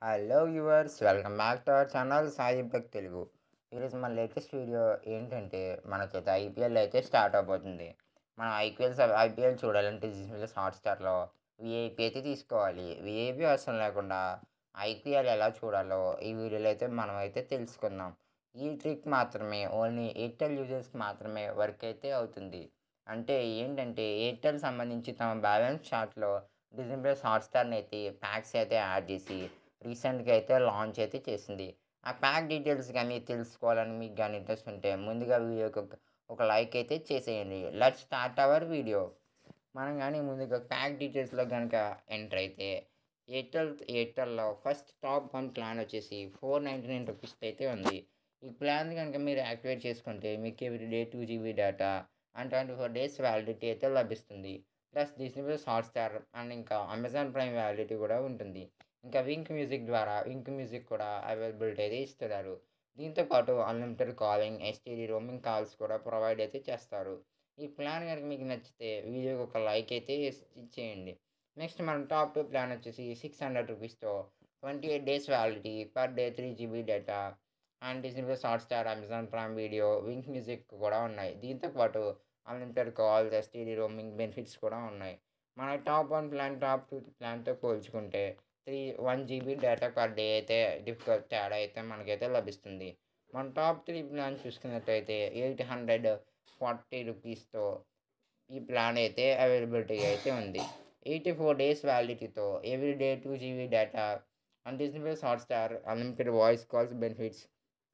hello viewers welcome back to our channel Sai Bek Telugu ఈరోజు మన latest video ఏంటంటే మనకైతే ఐపీఎల్ అయితే స్టార్ట్ అవబోతుంది మనం ఐపీఎల్ ఐపీఎల్ చూడాలంటే డిస్ప్లే హాట్స్టార్లో విఐపి అయితే తీసుకోవాలి విఐపి అవసరం లేకుండా ఐపీఎల్ ఎలా చూడాలో ఈ వీడియోలో అయితే మనం అయితే తెలుసుకుందాం ఈ ట్రిక్ మాత్రమే ఓన్లీ ఎయిర్టెల్ యూజర్స్కి మాత్రమే వర్క్ అయితే అవుతుంది అంటే ఏంటంటే ఎయిర్టెల్ సంబంధించి తమ బ్యాలెన్స్ చార్ట్లో డిజ్నీ ప్లస్ హాట్స్టార్ని అయితే ప్యాక్స్ అయితే యాడ్ చేసి రీసెంట్గా అయితే లాంచ్ అయితే చేసింది ఆ ప్యాక్ డీటెయిల్స్ కానీ తెలుసుకోవాలని మీకు కానీ ఇంట్రెస్ట్ ఉంటే ముందుగా వీడియోకి ఒక ఒక లైక్ అయితే చేసేయండి లెట్ స్టార్ట్ అవర్ వీడియో మనం కానీ ముందుగా ప్యాక్ డీటెయిల్స్లో కనుక ఎంటర్ అయితే ఎయిర్టెల్ ఎయిర్టెల్లో ఫస్ట్ టాప్ వన్ ప్లాన్ వచ్చేసి ఫోర్ నైంటీ నైన్ రూపీస్ అయితే ఉంది ఈ ప్లాన్ కనుక మీరు యాక్టివేట్ చేసుకుంటే మీకు every day two GB data and twenty four days validity అయితే లభిస్తుంది plus Disney plus Hotstar and ఇంకా అమెజాన్ ప్రైమ్ వ్యాలిడిటీ కూడా ఉంటుంది ఇంకా వింక్ మ్యూజిక్ ద్వారా వింక్ మ్యూజిక్ కూడా అవైలబిలిటీ అయితే ఇస్తున్నారు దీంతో పాటు unlimited calling STD roaming calls కూడా ప్రొవైడ్ అయితే చేస్తారు ఈ ప్లాన్ కనుక మీకు నచ్చితే వీడియోకి ఒక లైక్ అయితే ఇచ్చేయండి నెక్స్ట్ మన టాప్ టూ ప్లాన్ వచ్చేసి సిక్స్ హండ్రెడ్ రూపీస్తో twenty eight days validity per day three GB data and Disney plus Hotstar Amazon Prime Video Wink music కూడా ఉన్నాయి దీంతో పాటు unlimited calls STD roaming benefits కూడా ఉన్నాయి మన top one plan top two ప్లాన్తో పోల్చుకుంటే three one GB data per day అయితే డిఫికల్ట్ తేడా అయితే మనకైతే లభిస్తుంది మన టాప్ త్రీ ప్లాన్ చూసుకున్నట్టయితే ఎయిట్ హండ్రెడ్ ఫార్టీ రూపీస్తో ఈ ప్లాన్ అయితే అవైలబిలిటీ అయితే ఉంది ఎయిటీ ఫోర్ డేస్ వ్యాలిడిటీతో every day two GB data and Disney plus Hotstar unlimited voice calls benefits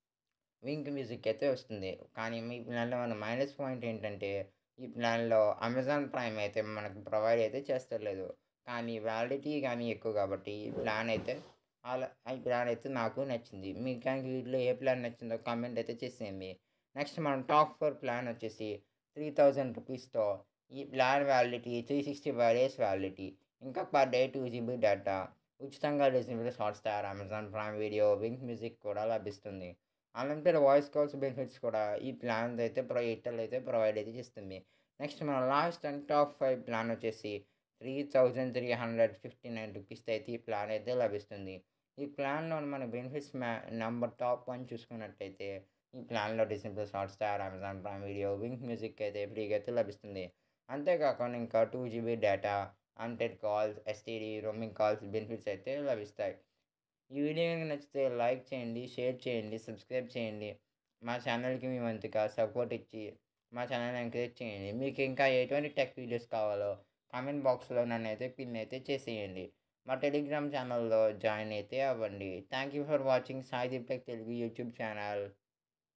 Wink music అయితే వస్తుంది కానీ మీ ప్లాన్లో మన మైనస్ పాయింట్ ఏంటంటే ఈ ప్లాన్లో అమెజాన్ ప్రైమ్ అయితే మనకు ప్రొవైడ్ అయితే చేస్తలేదు కానీ వ్యాలిడిటీ కానీ ఎక్కువ కాబట్టి ఈ ప్లాన్ అయితే అలా ఈ ప్లాన్ అయితే నాకు నచ్చింది మీకు కానీ వీటిలో ఏ ప్లాన్ నచ్చిందో కామెంట్ అయితే చేసేయండి నెక్స్ట్ మనం టాప్ ఫోర్ ప్లాన్ వచ్చేసి త్రీ థౌజండ్ రూపీస్తో ఈ plan validity three sixty five days validity ఇంకా per day two GB data ఉచితంగా Disney plus Hotstar Amazon Prime Video Wink music కూడా లభిస్తుంది అన్లిమిటెడ్ వాయిస్ కాల్స్ బెనిఫిట్స్ కూడా ఈ ప్లాన్ అయితే ప్రో ఎయిర్టెల్ అయితే ప్రొవైడ్ అయితే చేస్తుంది నెక్స్ట్ మన last and top five plan వచ్చేసి three thousand three hundred fifty nine rupees అయితే ఈ ప్లాన్ అయితే లభిస్తుంది ఈ ప్లాన్లో మన బెనిఫిట్స్ మ్యా నెంబర్ టాప్ వన్ చూసుకున్నట్టయితే ఈ ప్లాన్లో Disney plus Hotstar Amazon Prime Video Wink music అయితే ఫ్రీగా అయితే లభిస్తుంది అంతేకాకుండా ఇంకా two GB data unlimited calls STD roaming calls benefits అయితే లభిస్తాయి ఈ వీడియో కనుక నచ్చితే లైక్ చేయండి షేర్ చేయండి సబ్స్క్రైబ్ చేయండి మా ఛానల్కి మీ వంతుగా సపోర్ట్ ఇచ్చి మా ఛానల్ ఎంకరేజ్ చేయండి మీకు ఇంకా ఎటువంటి టెక్ వీడియోస్ కావాలో కామెంట్ బాక్స్లో నన్ను అయితే పిన్ అయితే చేసేయండి మా టెలిగ్రామ్ ఛానల్లో జాయిన్ అయితే అవ్వండి thank you for watching Sai Deepak Telugu YouTube channel